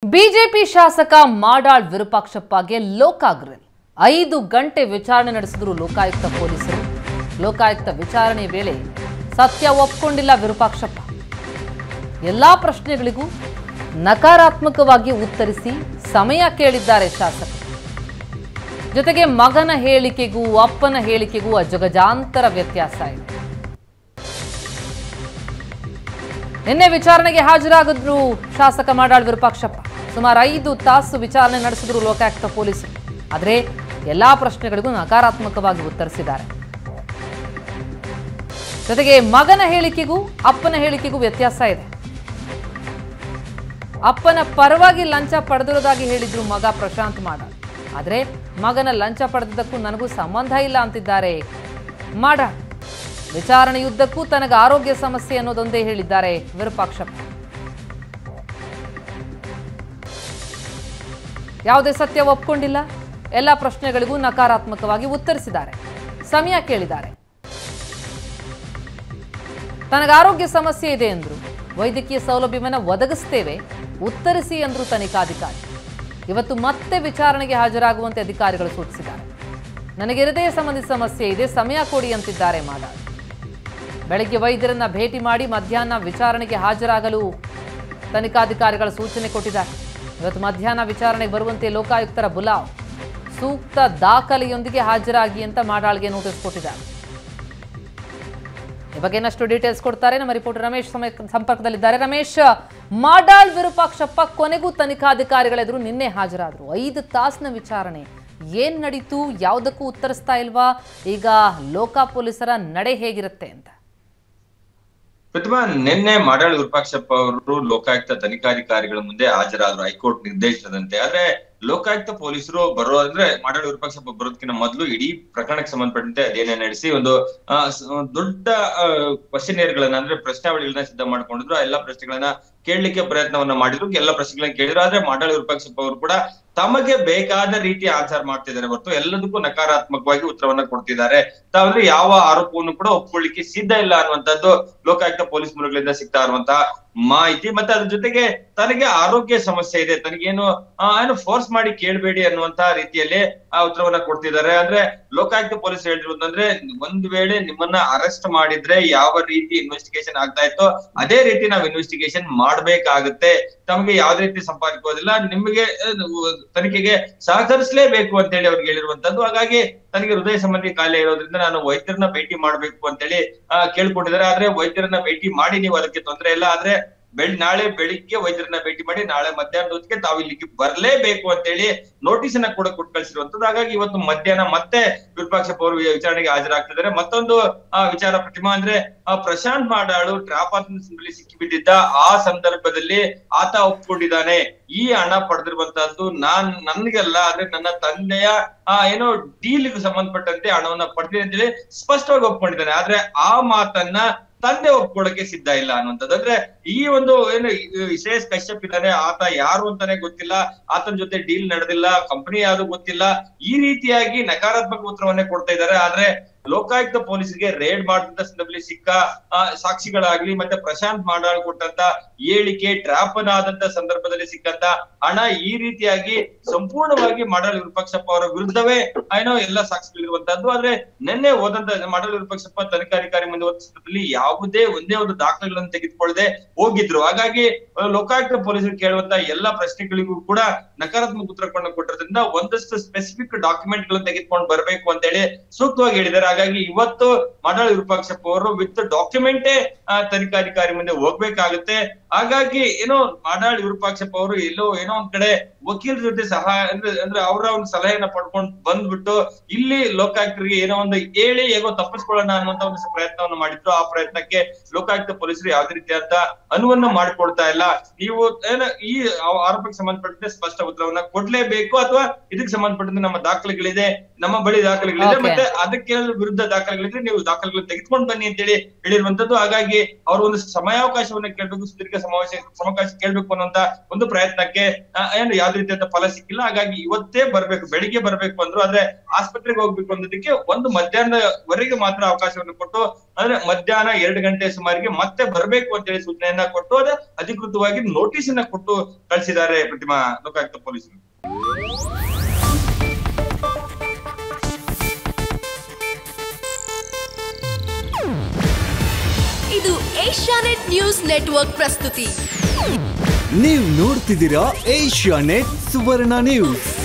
BJP ಶಾಸಕ ಮಾಡಾಳ್ ವಿರೂಪಾಕ್ಷಪ್ಪಗೆ ಲೋಕಾಗ್ರಿಲ್ ಐದು ಗಂಟೆ ವಿಚಾರಣೆ ನಡೆಸಿದ್ರು ಲೋಕಾಯುಕ್ತ ಪೊಲೀಸರು ಲೋಕಾಯುಕ್ತ ವಿಚಾರಣೆ ವೇಳೆ ಸತ್ಯ ಒಪ್ಕೊಂಡಿಲ್ಲ ವಿರೂಪಾಕ್ಷಪ್ಪ ಎಲ್ಲಾ ಪ್ರಶ್ನೆಗಳಿಗೂ ನಕಾರಾತ್ಮಕವಾಗಿ ಉತ್ತರಿಸಿ ಸಮಯ ಕೇಳಿದ್ದಾರೆ ಶಾಸಕ ಜೊತೆಗೆ ಮಗನ ಹೇಳಿಕೆಗೂ ಅಪ್ಪನ ಹೇಳಿಕೆಗೂ ಅಜಗಜಾಂತರ ವ್ಯತ್ಯಾಸ ಇದೆ ನಿನ್ನೆ ವಿಚಾರಣೆಗೆ ಹಾಜರಾಗಿದ್ರು ಶಾಸಕ ಮಾಡಾಳ್ ವಿರೂಪಾಕ್ಷಪ್ಪ ಸುಮಾರು ಐದು ತಾಸು ವಿಚಾರಣೆ ನಡೆಸಿದ್ರು ಲೋಕಾಯುಕ್ತ ಪೊಲೀಸರು ಆದರೆ ಎಲ್ಲಾ ಪ್ರಶ್ನೆಗಳಿಗೂ ನಕಾರಾತ್ಮಕವಾಗಿ ಉತ್ತರಿಸಿದ್ದಾರೆ ಜೊತೆಗೆ ಮಗನ ಹೇಳಿಕೆಗೂ ಅಪ್ಪನ ಹೇಳಿಕೆಗೂ ವ್ಯತ್ಯಾಸ ಇದೆ ಅಪ್ಪನ ಪರವಾಗಿ ಲಂಚ ಪಡೆದಿರೋದಾಗಿ ಹೇಳಿದ್ರು ಮಗ ಪ್ರಶಾಂತ್ ಮಾಡಾಳ್ ಆದರೆ ಮಗನ ಲಂಚ ಪಡೆದಿದ್ದಕ್ಕೂ ನನಗೂ ಸಂಬಂಧ ಇಲ್ಲ ಅಂತಿದ್ದಾರೆ ಮಾಡಾಳ್ ವಿಚಾರಣೆಯುದ್ದಕ್ಕೂ ತನಗೆ ಆರೋಗ್ಯ ಸಮಸ್ಯೆ ಅನ್ನೋದೊಂದೇ ಹೇಳಿದ್ದಾರೆ ವಿರೂಪಾಕ್ಷಪ್ಪ ಯಾವುದೇ ಸತ್ಯ ಒಪ್ಕೊಂಡಿಲ್ಲ ಎಲ್ಲ ಪ್ರಶ್ನೆಗಳಿಗೂ ನಕಾರಾತ್ಮಕವಾಗಿ ಉತ್ತರಿಸಿದ್ದಾರೆ ಸಮಯ ಕೇಳಿದ್ದಾರೆ ತನಗೆ ಆರೋಗ್ಯ ಸಮಸ್ಯೆ ಇದೆ ಎಂದ್ರು ವೈದ್ಯಕೀಯ ಸೌಲಭ್ಯವನ್ನು ಒದಗಿಸ್ತೇವೆ ಉತ್ತರಿಸಿ ಎಂದ್ರು ತನಿಖಾಧಿಕಾರಿ ಇವತ್ತು ಮತ್ತೆ ವಿಚಾರಣೆಗೆ ಹಾಜರಾಗುವಂತೆ ಅಧಿಕಾರಿಗಳು ಸೂಚಿಸಿದ್ದಾರೆ ನನಗೆ ಹೃದಯ ಸಂಬಂಧಿ ಸಮಸ್ಯೆ ಇದೆ ಸಮಯ ಕೊಡಿ ಅಂತಿದ್ದಾರೆ ಮಾಡಾಳ್ ಬೆಳಗ್ಗೆ ವೈದ್ಯರನ್ನ ಭೇಟಿ ಮಾಡಿ ಮಧ್ಯಾಹ್ನ ವಿಚಾರಣೆಗೆ ಹಾಜರಾಗಲು ತನಿಖಾಧಿಕಾರಿಗಳ ಸೂಚನೆ ಕೊಟ್ಟಿದ್ದಾರೆ ಇವತ್ತು ಮಧ್ಯಾಹ್ನ ವಿಚಾರಣೆಗೆ ಬರುವಂತೆ ಲೋಕಾಯುಕ್ತರ ಬುಲಾವ್ ಸೂಕ್ತ ದಾಖಲೆಯೊಂದಿಗೆ ಹಾಜರಾಗಿ ಅಂತ ಮಾಡಾಳ್ಗೆ ನೋಟಿಸ್ ಕೊಟ್ಟಿದ್ದಾರೆ ಈ ಬಗ್ಗೆ ಇನ್ನಷ್ಟು ಡೀಟೇಲ್ಸ್ ಕೊಡ್ತಾರೆ ನಮ್ಮ ರಿಪೋರ್ಟರ್ ರಮೇಶ್ ಸಮಯ ಸಂಪರ್ಕದಲ್ಲಿದ್ದಾರೆ ರಮೇಶ್ ಮಾಡಾಳ್ ವಿರೂಪಾಕ್ಷಪ್ಪ ಕೊನೆಗೂ ತನಿಖಾಧಿಕಾರಿಗಳೆದುರು ನಿನ್ನೆ ಹಾಜರಾದ್ರು ಐದು ತಾಸಿನ ವಿಚಾರಣೆ ಏನ್ ನಡೀತು ಯಾವುದಕ್ಕೂ ಉತ್ತರಿಸ್ತಾ ಇಲ್ವಾ ಈಗ ಲೋಕ ಪೊಲೀಸರ ನಡೆ ಹೇಗಿರುತ್ತೆ ಅಂತ ಪ್ರತಿಭಾ ನಿನ್ನೆ ಮಾಡಾಳ್ ವಿರೂಪಾಕ್ಷಪ್ಪ ಅವರು ಲೋಕಾಯುಕ್ತ ತನಿಖಾಧಿಕಾರಿಗಳ ಮುಂದೆ ಹಾಜರಾದ್ರು ಹೈಕೋರ್ಟ್ ನಿರ್ದೇಶನದಂತೆ ಆದ್ರೆ ಲೋಕಾಯುಕ್ತ ಪೊಲೀಸರು ಬರೋ ಅಂದ್ರೆ ಮಾಡಾಳ್ ವಿರೂಪಾಕ್ಷಪ್ಪ ಬರೋದಕ್ಕಿಂತ ಮೊದಲು ಇಡೀ ಪ್ರಕರಣಕ್ಕೆ ಸಂಬಂಧಪಟ್ಟಂತೆ ಅಧ್ಯಯನ ನಡೆಸಿ ಒಂದು ಆ, ಸ- ದೊಡ್ಡ ಕ್ವಶನ್ ಗಳನ್ನ ಅಂದ್ರೆ ಪ್ರಶ್ನಾವಳಿಗಳನ್ನ ಸಿದ್ಧ ಮಾಡ್ಕೊಂಡಿದ್ರು ಆ ಎಲ್ಲಾ ಪ್ರಶ್ನೆಗಳನ್ನ ಕೇಳಲಿಕ್ಕೆ ಪ್ರಯತ್ನವನ್ನ ಮಾಡಿದ್ರು ಎಲ್ಲ ಪ್ರಶ್ನೆಗಳನ್ನ ಕೇಳಿದ್ರು ಆದ್ರೆ ಮಾಡಾಳ್ ವಿರೂಪಾಕ್ಷಪ್ಪ ಅವರು ಕೂಡ ತಮಗೆ ಬೇಕಾದ ರೀತಿ ಆನ್ಸರ್ ಮಾಡ್ತಿದ್ದಾರೆ ಹೊರತು ಎಲ್ಲದಕ್ಕೂ ನಕಾರಾತ್ಮಕವಾಗಿ ಉತ್ತರವನ್ನ ಕೊಡ್ತಿದ್ದಾರೆ ತಾವಂದ್ರೆ ಯಾವ ಆರೋಪವನ್ನು ಕೂಡ ಒಪ್ಕೊಳ್ಳಿಕ್ಕೆ ಸಿದ್ಧ ಇಲ್ಲ ಅನ್ನುವಂಥದ್ದು ಲೋಕಾಯುಕ್ತ ಪೊಲೀಸ್ ಮೂಲಗಳಿಂದ ಸಿಗ್ತಾ ಇರುವಂತಹ ಮಾಹಿತಿ ಮತ್ತೆ ಅದ್ರ ಜೊತೆಗೆ ತನಗೆ ಆರೋಗ್ಯ ಸಮಸ್ಯೆ ಇದೆ ತನಗೇನು ಆ, ಏನು ಫೋರ್ಸ್ ಮಾಡಿ ಕೇಳಬೇಡಿ ಅನ್ನುವಂತಹ ರೀತಿಯಲ್ಲಿ ಆ ಉತ್ತರವನ್ನ ಕೊಡ್ತಿದ್ದಾರೆ ಅಂದ್ರೆ ಲೋಕಾಯುಕ್ತ ಪೊಲೀಸ್ ಹೇಳಿರುವುದಂದ್ರೆ ಒಂದ್ ವೇಳೆ ನಿಮ್ಮನ್ನ ಅರೆಸ್ಟ್ ಮಾಡಿದ್ರೆ ಯಾವ ರೀತಿ ಇನ್ವೆಸ್ಟಿಗೇಷನ್ ಆಗ್ತಾ ಇತ್ತೋ ಅದೇ ರೀತಿ ನಾವು ಇನ್ವೆಸ್ಟಿಗೇಷನ್ ಮಾಡ್ಬೇಕಾಗುತ್ತೆ ತಮಗೆ ಯಾವ್ದೇ ರೀತಿ ಸಂಪಾದಿಕೋದಿಲ್ಲ ನಿಮಗೆ ಆ, ತನಿಖೆಗೆ ಸಹಕರಿಸಲೇಬೇಕು ಅಂತ ಹೇಳಿ ಅವ್ರಿಗೆ ಹೇಳಿರುವಂತದ್ದು ಹಾಗಾಗಿ ತನಗೆ ಹೃದಯ ಸಂಬಂಧಿ ಕಾಯಿಲೆ ಇರೋದ್ರಿಂದ ನಾನು ವೈದ್ಯರನ್ನ ಭೇಟಿ ಮಾಡ್ಬೇಕು ಅಂತೇಳಿ ಆ ಕೇಳ್ಕೊಂಡಿದ್ದಾರೆ ಆದ್ರೆ ವೈದ್ಯರನ್ನ ಭೇಟಿ ಮಾಡಿ ನೀವು ಅದಕ್ಕೆ ತೊಂದರೆ ಇಲ್ಲ ಆದ್ರೆ ಬೆಳ್ ನಾಳೆ ಬೆಳಿಗ್ಗೆ ವೈದ್ಯರನ್ನ ಭೇಟಿ ಮಾಡಿ ನಾಳೆ ಮಧ್ಯಾಹ್ನದ ಹೊತ್ತಿಗೆ ತಾವು ಇಲ್ಲಿಗೆ ಬರ್ಲೇಬೇಕು ಅಂತೇಳಿ ನೋಟಿಸ್ ಅನ್ನ ಕೂಡ ಕೊಟ್ಟು ಕಳಿಸಿರುವಂತದ್ದು ಹಾಗಾಗಿ ಇವತ್ತು ಮಧ್ಯಾಹ್ನ ಮತ್ತೆ ವಿರೂಪಾಕ್ಷಪ್ಪ ಅವರು ವಿಚಾರಣೆಗೆ ಹಾಜರಾಗ್ತಿದ್ದಾರೆ ಮತ್ತೊಂದು ಆ ವಿಚಾರ ಪ್ರತಿಮಾ ಅಂದ್ರೆ ಆ ಪ್ರಶಾಂತ್ ಮಾಡಾಳು ಟ್ರಾಪಾದಲ್ಲಿ ಸಿಕ್ಕಿಬಿದ್ದಿದ್ದ ಆ ಸಂದರ್ಭದಲ್ಲಿ ಆತ ಒಪ್ಕೊಂಡಿದ್ದಾನೆ ಈ ಹಣ ಪಡೆದಿರುವಂತಹದ್ದು ನಾನ್ ನನ್ಗಲ್ಲ ಆದ್ರೆ ನನ್ನ ತಂದೆಯ ಆ ಏನೋ ಡೀಲ್ ಸಂಬಂಧಪಟ್ಟಂತೆ ಹಣವನ್ನ ಪಡೆದಿದೆ ಅಂತೇಳಿ ಸ್ಪಷ್ಟವಾಗಿ ಒಪ್ಕೊಂಡಿದ್ದಾನೆ ಆದ್ರೆ ಆ ಮಾತನ್ನ ತಂದೆ ಒಪ್ಕೊಳ್ಳಕ್ಕೆ ಸಿದ್ಧ ಇಲ್ಲ ಅನ್ನುವಂಥದ್ದು ಅಂದ್ರೆ ಈ ಒಂದು ಏನು ವಿಶೇಷ್ ಕಶ್ಯಪ್ ಇದ್ದಾನೆ ಆತ ಯಾರು ಅಂತಾನೆ ಗೊತ್ತಿಲ್ಲ ಆತನ ಜೊತೆ ಡೀಲ್ ನಡೆದಿಲ್ಲ ಕಂಪನಿ ಯಾವುದು ಗೊತ್ತಿಲ್ಲ ಈ ರೀತಿಯಾಗಿ ನಕಾರಾತ್ಮಕ ಉತ್ತರವನ್ನೇ ಕೊಡ್ತಾ ಇದ್ದಾರೆ ಆದ್ರೆ ಲೋಕಾಯುಕ್ತ ಪೊಲೀಸರಿಗೆ ರೇಡ್ ಮಾಡಿದಂತ ಸಂದರ್ಭದಲ್ಲಿ ಸಿಕ್ಕ ಆ, ಸಾಕ್ಷಿಗಳಾಗ್ಲಿ ಮತ್ತೆ ಪ್ರಶಾಂತ್ ಮಾಡಾಳ್ ಕೊಟ್ಟಂತ ಹೇಳಿಕೆ ಟ್ರಾಪನ್ ಆದಂತ ಸಂದರ್ಭದಲ್ಲಿ ಸಿಕ್ಕಂತ ಹಣ ಈ ರೀತಿಯಾಗಿ ಸಂಪೂರ್ಣವಾಗಿ ಮಾಡಾಳ್ ವಿರೂಪಾಕ್ಷಪ್ಪ ಅವರ ವಿರುದ್ಧವೇ ಏನೋ ಎಲ್ಲ ಸಾಕ್ಷಿಗಳಿರುವಂತದ್ದು ಆದ್ರೆ ನಿನ್ನೆ ಹೋದಂತ ಮಾಡಾಳ್ ವಿರೂಪಾಕ್ಷಪ್ಪ ತನಿಖಾಧಿಕಾರಿ ಮುಂದೆ ಹೋದ ಸಂದರ್ಭದಲ್ಲಿ ಯಾವುದೇ ಒಂದೇ ಒಂದು ದಾಖಲೆಗಳನ್ನು ತೆಗೆದುಕೊಳ್ಳದೆ ಹೋಗಿದ್ರು ಹಾಗಾಗಿ ಆ, ಲೋಕಾಯುಕ್ತ ಪೊಲೀಸರು ಕೇಳುವಂತ ಎಲ್ಲಾ ಪ್ರಶ್ನೆಗಳಿಗೂ ಕೂಡ ನಕಾರಾತ್ಮಕ ಉತ್ತರಗಳನ್ನು ಕೊಟ್ಟಿರೋದ್ರಿಂದ ಒಂದಷ್ಟು ಸ್ಪೆಸಿಫಿಕ್ ಡಾಕ್ಯುಮೆಂಟ್ ಗಳನ್ನು ತೆಗೆದುಕೊಂಡು ಬರಬೇಕು ಅಂತ ಹೇಳಿ ಸೂಕ್ತವಾಗಿ ಹೇಳಿದ್ದಾರೆ ಹಾಗಾಗಿ ಇವತ್ತು ಮಾಡಾಳ್ ವಿರೂಪಾಕ್ಷಪ್ಪ ಅವರು ವಿತ್ ಡಾಕ್ಯುಮೆಂಟೇ ತನಿಖಾಧಿಕಾರಿ ಮುಂದೆ ಹೋಗ್ಬೇಕಾಗುತ್ತೆ ಹಾಗಾಗಿ ಏನೋ ಮಾಡಾಳ್ ವಿರೂಪಾಕ್ಷಪ್ಪ ಅವರು ಎಲ್ಲೋ ಏನೋ ಒಂದ್ ಕಡೆ ವಕೀಲರ ಜೊತೆ ಸಹಾಯ ಅಂದ್ರೆ ಅಂದ್ರೆ ಅವರ ಒಂದು ಸಲಹೆಯನ್ನ ಪಡ್ಕೊಂಡು ಬಂದ್ಬಿಟ್ಟು ಇಲ್ಲಿ ಲೋಕಾಯುಕ್ತರಿಗೆ ಏನೋ ಒಂದು ಹೇಳಿ ಹೇಗೋ ತಪ್ಪಿಸ್ಕೊಳ್ಳೋಣ ಅನ್ನುವಂತ ಒಂದು ಪ್ರಯತ್ನವನ್ನು ಮಾಡಿದ್ರು ಆ ಪ್ರಯತ್ನಕ್ಕೆ ಲೋಕಾಯುಕ್ತ ಪೊಲೀಸರು ಯಾವುದೇ ರೀತಿಯಾದ ಅನುವನ್ನ ಮಾಡಿಕೊಡ್ತಾ ಇಲ್ಲ ನೀವು ಏನ ಈ ಆ- ಆರೋಪಕ್ಕೆ ಸಂಬಂಧಪಟ್ಟಂತೆ ಸ್ಪಷ್ಟ ಉತ್ತರವನ್ನ ಕೊಡ್ಲೇಬೇಕು ಅಥವಾ ಇದಕ್ಕೆ ಸಂಬಂಧಪಟ್ಟಂತೆ ನಮ್ಮ ದಾಖಲೆಗಳಿದೆ ನಮ್ಮ ಬಳಿ ದಾಖಲೆಗಳಿದೆ Okay. ಮತ್ತೆ ಅದಕ್ಕೆ ವಿರುದ್ಧ ದಾಖಲೆಗಳಿದ್ರೆ ನೀವು ದಾಖಲೆಗಳನ್ನು ತೆಗೆದುಕೊಂಡು ಬನ್ನಿ ಅಂತೇಳಿ ಹೇಳಿರುವಂತದ್ದು ಹಾಗಾಗಿ ಅವರು ಒಂದು ಸಮಯಾವಕಾಶವನ್ನ ಕೇಳಬೇಕು ಸುದೀರ್ಘ ಪತ್ರಿಕಾ ಸಮಾವೇಶ ಸಮಾವೇಶ ಕೇಳ್ಬೇಕು ಅನ್ನುವಂತ ಒಂದು ಪ್ರಯತ್ನಕ್ಕೆ ಆ, ಏನು ಯಾವ್ದೇ ರೀತಿಯಾದ ಫಲ ಸಿಕ್ಕಿಲ್ಲ ಹಾಗಾಗಿ ಇವತ್ತೇ ಬರ್ಬೇಕು ಬೆಳಿಗ್ಗೆ ಬರ್ಬೇಕು ಅಂದ್ರು ಆದ್ರೆ ಆಸ್ಪತ್ರೆಗೆ ಹೋಗ್ಬೇಕು ಅನ್ನೋದಕ್ಕೆ ಒಂದು ಮಧ್ಯಾಹ್ನದವರೆಗೆ ಮಾತ್ರ ಅವಕಾಶವನ್ನು ಕೊಟ್ಟು ಅಂದ್ರೆ ಮಧ್ಯಾಹ್ನ ಎರಡು ಗಂಟೆ ಸುಮಾರಿಗೆ ಮತ್ತೆ ಬರ್ಬೇಕು ಅಂತ ಹೇಳಿ ಸೂಚನೆಯನ್ನ ಕೊಟ್ಟು ಅದ ಅಧಿಕೃತವಾಗಿ ನೋಟಿಸ್ ಅನ್ನ ಕೊಟ್ಟು ಕಳಿಸಿದ್ದಾರೆ ಪ್ರತಿಮಾ ಲೋಕಾಯುಕ್ತ ಪೊಲೀಸರು ಇದು ಏಷ್ಯಾನೆಟ್ ನ್ಯೂಸ್ ನೆಟ್ವರ್ಕ್ ಪ್ರಸ್ತುತಿ ನೀವು ನೋಡ್ತಿದ್ದೀರಾ ಏಷ್ಯಾ ನೆಟ್ ಸುವರ್ಣ ನ್ಯೂಸ್